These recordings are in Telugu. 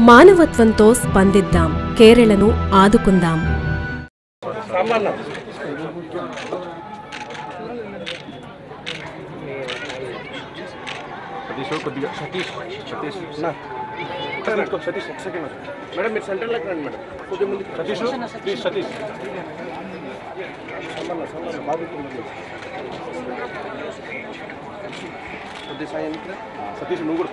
మానవత్వంతో స్పందిద్దాం కేరళను ఆదుకుందాం సతీష్ కొద్దిగా సతీష్ సతీష్ సతీష్ ఒక సెకండ్ మేడం మీరు సెంటర్లోకి రండి మేడం కొద్దిగా ముందు సతీష్ ప్లీజ్ సతీష్ సమ్మన్న సమ్మన్న బాబు కొద్ది సాయం సతీష్ నువ్వు కూడా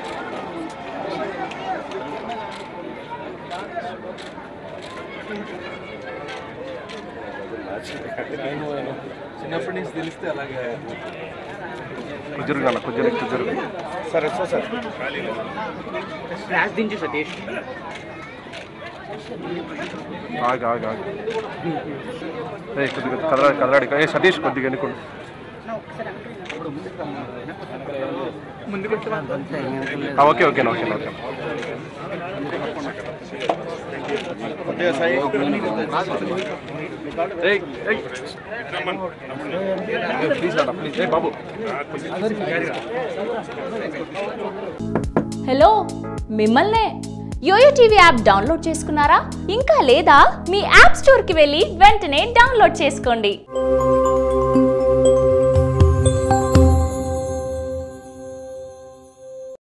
చిన్నప్పటి నుంచి తెలిస్తే అలాగే కుజరుగా కుజరు కుజరు సరే సార్ సార్ ఫ్లాష్ దించు సతీష్ ఆగు ఆగు ఆగు ఏ కొద్దిగా కదలాడి కదలాడి ఏ సతీష్ కొద్దిగా ఎన్నుకోండి ఆ, ఓకే ఓకే ఓకే ఓకే కొద్దిగా సాయి ఏయ్, ఏయ్. ప్లీజ్ అన్న ప్లీజ్ ఏ బాబు హలో మిమ్మల్నే యోయో టీవీ యాప్ డౌన్లోడ్ చేసుకున్నారా ఇంకా లేదా మీ యాప్ స్టోర్కి వెళ్ళి వెంటనే డౌన్లోడ్ చేసుకోండి